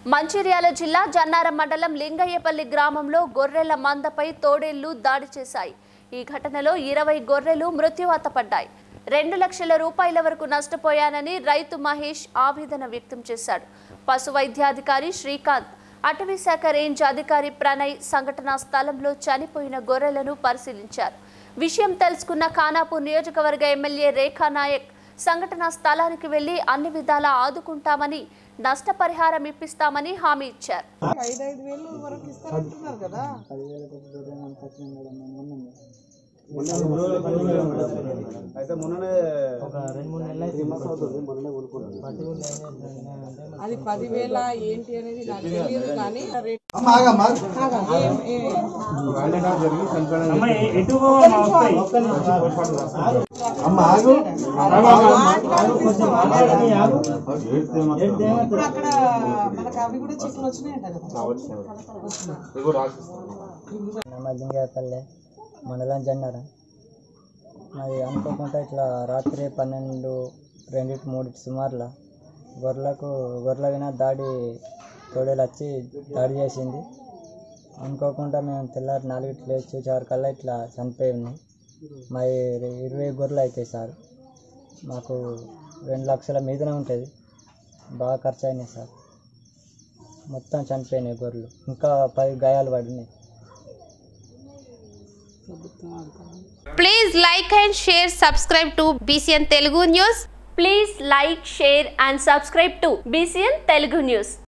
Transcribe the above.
మంచిర్యాల జిల్లా జన్నారం మండలం లింగయ్యపల్లి గ్రామంలో గొర్రెల మందపై తోడేళ్లు దాడి చేశాయి ఈ ఘటనలో ఇరవై గొర్రెలు మృత్యువాత పడ్డాయి రెండు లక్షల రూపాయల వరకు నష్టపోయానని రైతు మహేష్ ఆవేదన వ్యక్తం చేశాడు పశు వైద్యాధికారి శ్రీకాంత్ అటవీ శాఖ రేంజ్ అధికారి ప్రణయ్ సంఘటనా స్థలంలో చనిపోయిన గొర్రెలను పరిశీలించారు విషయం తెలుసుకున్న ఖానాపూర్ నియోజకవర్గ ఎమ్మెల్యే రేఖా నాయక్ సంఘటనా స్థలానికి వెళ్లి అన్ని విధాలా ఆదుకుంటామని నష్టపరిహారం ఇప్పిస్తామని హామీ ఇచ్చారు ఐదైదు వేలు వరకు ఇస్తారంటున్నారు కదా అయితే మొన్ననే అది పదివేల ఏంటి అనేది నాకు తెలియదు కానీ రేట్ అమ్మ ఆగమ్మా ఏం- ఏ- అమ్మ ఆగు ఇప్పుడు అక్కడ మనకు అవి కూడా చెట్లు వచ్చినాయంట కదా మధ్యంగాపల్లె మండలం జన్నారం మరి అనుకోకుండా ఇట్లా రాత్రి పన్నెండు రెండింటి మూడింటి సుమారులో గొర్రెలకు గొర్రెల విన దాడి తోడేలు వచ్చి దాడి చేసింది అనుకోకుండా మేము తెల్లారి నాలుగిటి లేచి చూసేవరకల్లా ఇట్లా చనిపోయి ఉన్నాయి మరి ఇరవై గొర్రెలు అవుతాయి సార్ మాకు రెండు లక్షల మీదనే ఉంటుంది బాగా ఖర్చు అయినాయి సార్ మొత్తం చనిపోయినాయి గొర్రెలు ఇంకా పది గాయాలు పడినాయి Please like and share, subscribe to BCN Telugu News. Please like share and subscribe to BCN Telugu news